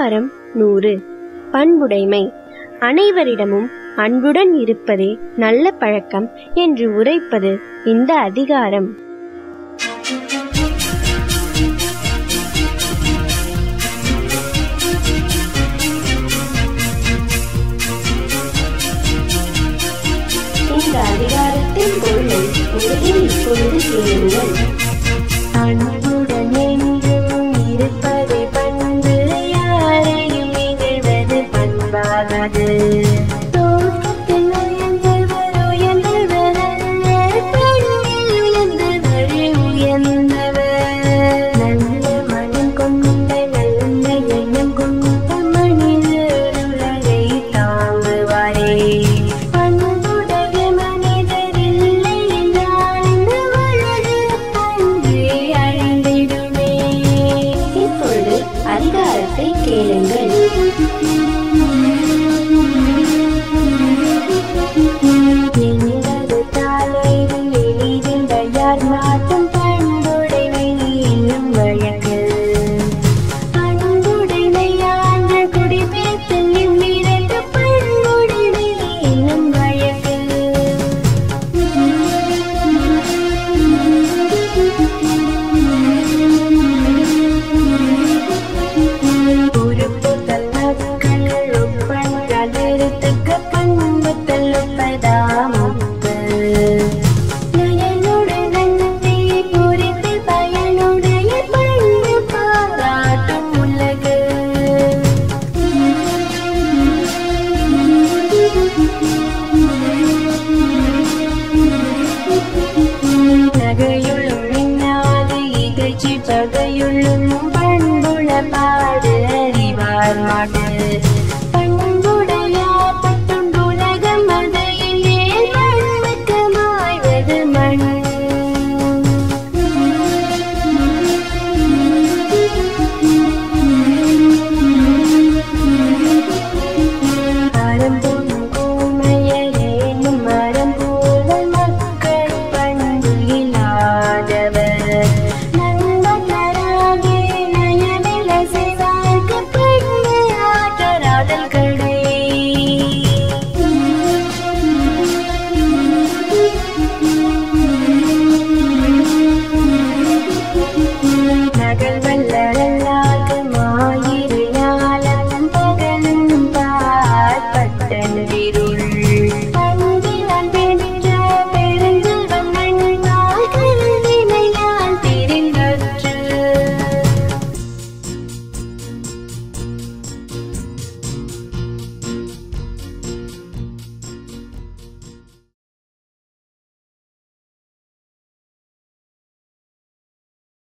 அதிகாரம் நூறு பண்புடைமை அனைவரிடமும் அன்புடன் இருப்பதே நல்ல பழக்கம் என்று உரைப்பது இந்த அதிகாரம் இந்த அதிகாரத்தின் பொருளை முதலில் இப்பொழுது கேளுங்கள் அன்புடன் என்றும் இருப்பது பண்பு யாரையும் இகழ்வது பண்பாகாது தோற்றத்தில் உயர்ந்தவர் உயர்ந்தவர் அல்ல பண்பில் உயர்ந்தவர் உயர்ந்தவர் நல்ல மனம் கொண்ட நல்ல எண்ணம் கொண்ட மனிதர் உலகை தாங்குவாரே அன்புடைய மனிதர் இல்லை என்றால் இந்த உலகு அன்றே அழிந்திடுமே இப்பொழுது அதிகாரத்தை கேளுங்கள் என்பது தலையில் எளிதில் யார் மாட்டும் பண்புடைமை என்னும் வழக்கு அன்புடைமையான குடிபேற்றில் இவ்விரண்டு பண்புடைமை என்னும் வழக்கு உறுப்புதல் மக்கள் ஒப்பங்கள் நிறுத்துக்க பண்புத்தல் ஒப்பதாமொப்பு நயனுடன் நன்றி புரிந்து பயனுடைய பண்பு பாராட்டும் உலகு